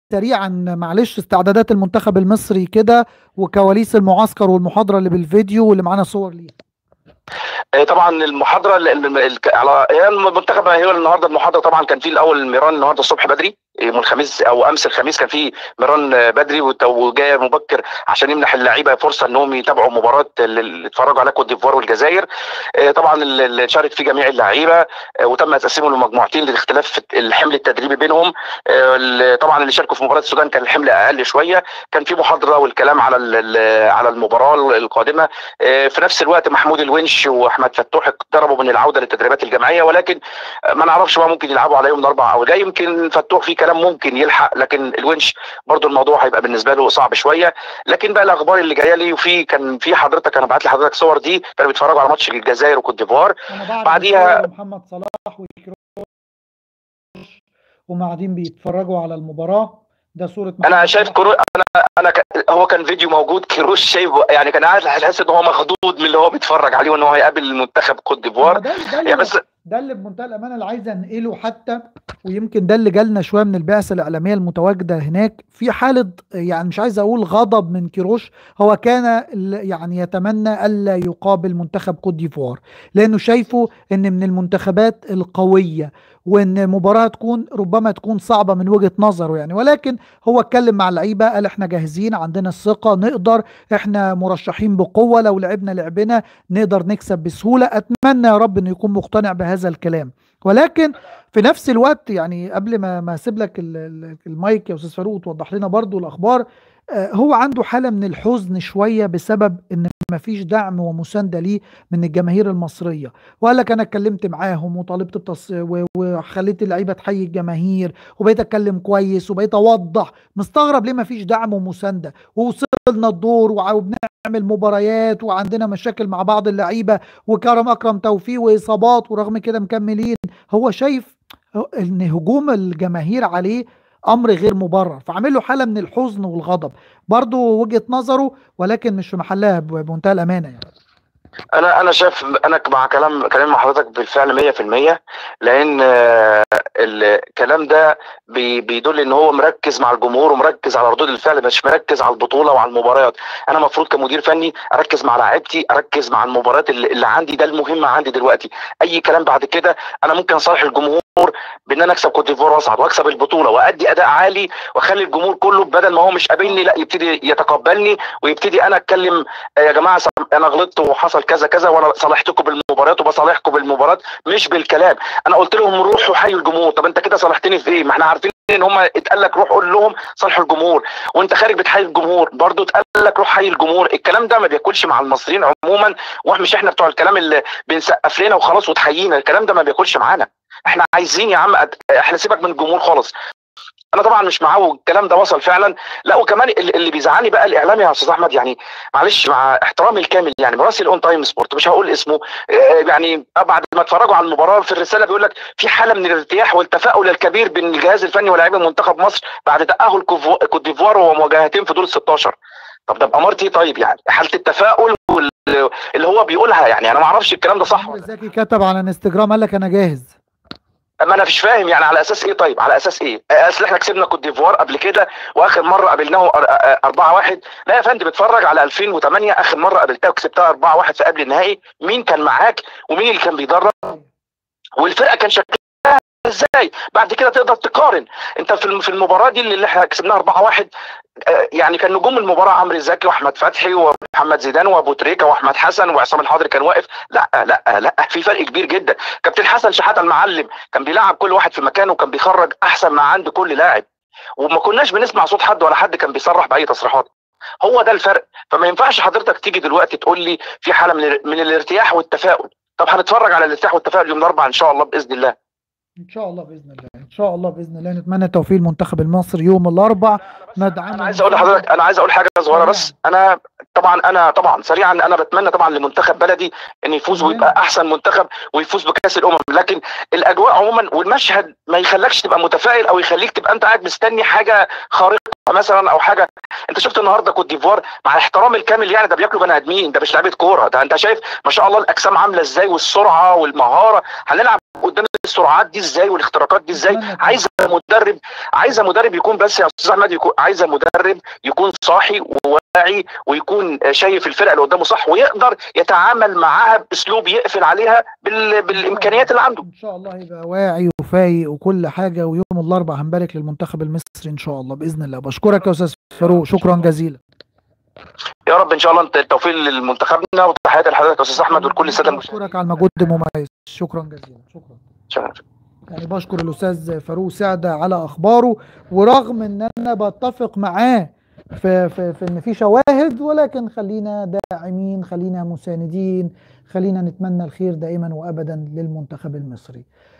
سريعا معلش استعدادات المنتخب المصري كده وكواليس المعسكر والمحاضره اللي بالفيديو واللي معانا صور ليها آه، طبعا المحاضره ال- ال- ال- على هي المنتخب هي النهارده المحاضره طبعا كان في الاول ميران النهارده الصبح بدري يوم الخميس او امس الخميس كان في ميران آه، بدري وت- وجاي مبكر عشان يمنح اللعيبه فرصه انهم يتابعوا مباراه ال- اللي اتفرجوا عليها كوت ديفوار والجزائر آه، طبعا ال- اللي شارك فيه جميع اللعيبه آه، وتم تقسيمهم لمجموعتين لاختلاف الحمل التدريبي بينهم آه، ال- طبعا اللي شاركوا في مباراه السودان كان الحمل اقل شويه كان في محاضره والكلام على ال- ال- على المباراه القادمه آه، في نفس الوقت محمود الونش واحمد فتوح اقتربوا من العوده للتدريبات الجماعيه ولكن آه، ما نعرفش بقى ممكن يلعبوا على يوم الاربعاء او جاي يمكن فتوح في كلام ممكن يلحق لكن الونش برضو الموضوع هيبقى بالنسبه له صعب شويه لكن بقى الاخبار اللي جايه لي وفي كان في حضرتك انا بعت لحضرتك صور دي كانوا بيتفرجوا على ماتش الجزائر وكوت ديفوار انا بعد بعديها- الصور محمد صلاح وكروش وهم قاعدين بيتفرجوا على المباراه ده صوره انا محمد شايف صلاح. كرو انا انا ك... هو كان فيديو موجود كيروش شايف يعني كان قاعد حاسس ان هو مخضوض من اللي هو بيتفرج عليه وان هو هيقابل المنتخب كوت ما ديفوار ده ده يعني اللي بس ده اللي بمنتهى الامانه اللي عايز انقله حتى ويمكن ده اللي جالنا شويه من البعثه الاعلاميه المتواجده هناك في حاله يعني مش عايز اقول غضب من كيروش هو كان ال- يعني يتمنى الا يقابل منتخب كوت ديفوار لانه شايفه ان من المنتخبات القويه وان مباراه تكون ربما تكون صعبه من وجهه نظره يعني ولكن هو اتكلم مع اللعيبه قال احنا جاهزين عندنا الثقه نقدر احنا مرشحين بقوه لو لعبنا لعبنا نقدر نكسب بسهوله اتمنى يا رب انه يكون مقتنع بهذا الكلام ولكن في نفس الوقت يعني قبل ما ما اسيب لك ال- ال- المايك يا استاذ فاروق وتوضح لنا برضو الاخبار آه، هو عنده حاله من الحزن شويه بسبب ان ما فيش دعم ومسانده ليه من الجماهير المصريه وقال لك انا اتكلمت معاهم وطالبت بتص... و- وخليت اللعيبه تحيي الجماهير وبقيت اتكلم كويس وبقيت اوضح مستغرب ليه ما فيش دعم ومسانده ووصلنا الدور وع- وبنعمل مباريات وعندنا مشاكل مع بعض اللعيبه وكرم اكرم توفيق واصابات ورغم كده مكملين هو شايف ان هجوم الجماهير عليه امر غير مبرر فعامل له حاله من الحزن والغضب برضه وجهه نظره ولكن مش في محلها ب- بمنتهى الامانه يعني انا انا شايف انا مع كلام كلام مع حضرتك بالفعل 100% لان آه، الكلام ده بي- بيدل ان هو مركز مع الجمهور ومركز على ردود الفعل مش مركز على البطوله وعلى المباريات انا المفروض كمدير فني اركز مع لاعيبتي اركز مع المباريات اللي, اللي عندي ده المهم عندي دلوقتي اي كلام بعد كده انا ممكن اصالح الجمهور بان انا اكسب كوت ديفوار واصعد واكسب البطوله وادي اداء عالي واخلي الجمهور كله بدل ما هو مش قابلني لا يبتدي يتقبلني ويبتدي انا اتكلم آه، يا جماعه سم- انا غلطت وحصل كذا كذا وانا صالحتكم بالمباريات وبصالحكم بالمباريات مش بالكلام انا قلت لهم روحوا حيوا الجمهور طب انت كده صالحتني في ايه ما احنا عارفين ان هم اتقال لك روح قول لهم صالحوا الجمهور وانت خارج بتحيي الجمهور برضو اتقال لك روح حيي الجمهور الكلام ده ما بياكلش مع المصريين عموما ومش احنا بتوع الكلام اللي بنسقف لنا وخلاص وتحيينا الكلام ده ما بياكلش معانا احنا عايزين يا عم أد... احنا سيبك من الجمهور خالص انا طبعا مش معاه والكلام ده وصل فعلا لا وكمان اللي اللي بيزعلني بقى الاعلام يا استاذ احمد يعني معلش مع احترامي الكامل يعني مراسل اون تايم سبورت مش هقول اسمه آه، يعني بعد ما اتفرجوا على المباراه في الرساله بيقول لك في حاله من الارتياح والتفاؤل الكبير بين الجهاز الفني ولاعيبه منتخب مصر بعد تاهل كوفو- كوت ديفوار ومواجهتين في دور ال 16 طب ده بامارتي ايه طيب يعني حاله التفاؤل وال- اللي هو بيقولها يعني انا ما اعرفش الكلام ده صح عمرو ولا لا. زكي كتب على انستجرام قال لك انا جاهز اما انا مش فاهم يعني على اساس ايه طيب على اساس ايه اصل احنا كسبنا كوت ديفوار قبل كده واخر مره قابلناه 4 1 لا يا فندم اتفرج على 2008 اخر مره قابلتها وكسبتها 4 1 في قبل النهائي مين كان معاك ومين اللي كان بيدرب والفرقه كان شكلها ازاي بعد كده تقدر تقارن انت في الم- في المباراه دي اللي احنا كسبناها 4 1 يعني كان نجوم المباراه عمرو زكي واحمد فتحي ومحمد زيدان وابو تريكه واحمد حسن وعصام الحضري كان واقف لا لا لا في فرق كبير جدا كابتن حسن شحاته المعلم كان بيلعب كل واحد في مكانه وكان بيخرج احسن ما عند كل لاعب وما كناش بنسمع صوت حد ولا حد كان بيصرح باي تصريحات هو ده الفرق فما ينفعش حضرتك تيجي دلوقتي تقول لي في حاله من ال- من الارتياح والتفاؤل طب هنتفرج على الارتياح والتفاؤل يوم الاربعاء ان شاء الله باذن الله ان شاء الله باذن الله ان شاء الله باذن الله نتمنى توفيق المنتخب المصري يوم الاربع ندعمه انا عايز اقول لحضرتك انا عايز اقول حاجه صغيره بس انا طبعا انا طبعا سريعا انا بتمنى طبعا لمنتخب بلدي ان يفوز تمام. ويبقى احسن منتخب ويفوز بكاس الامم لكن الاجواء عموما والمشهد ما يخلكش تبقى متفائل او يخليك تبقى انت قاعد مستني حاجه خارقه مثلا او حاجه انت شفت النهارده كوت ديفوار مع الاحترام الكامل يعني ده بياكلوا بني ادمين ده مش لعيبه كوره ده انت شايف ما شاء الله الاجسام عامله ازاي والسرعه والمهاره هنلعب قدام السرعات دي ازاي والاختراقات دي ازاي أتمنى عايزه مدرب عايزه مدرب يكون بس يا استاذ احمد يكون عايزه مدرب يكون صاحي وواعي ويكون شايف الفرقه اللي قدامه صح ويقدر يتعامل معاها باسلوب يقفل عليها بال... بالامكانيات اللي عنده ان شاء الله يبقى واعي وفايق وكل حاجه ويوم الاربعاء هنبارك للمنتخب المصري ان شاء الله باذن الله بشكرك يا استاذ فاروق شكرا جزيلا يا رب ان شاء الله انت التوفيق لمنتخبنا وتحياتي لحضرتك يا استاذ احمد ولكل الساده المشاهدين بشكرك على المجهود المميز شكرا جزيلا شكرا شكراً. يعني بشكر الاستاذ فاروق سعده على اخباره ورغم ان انا بتفق معاه في, في, في ان في شواهد ولكن خلينا داعمين خلينا مساندين خلينا نتمنى الخير دائما وابدا للمنتخب المصري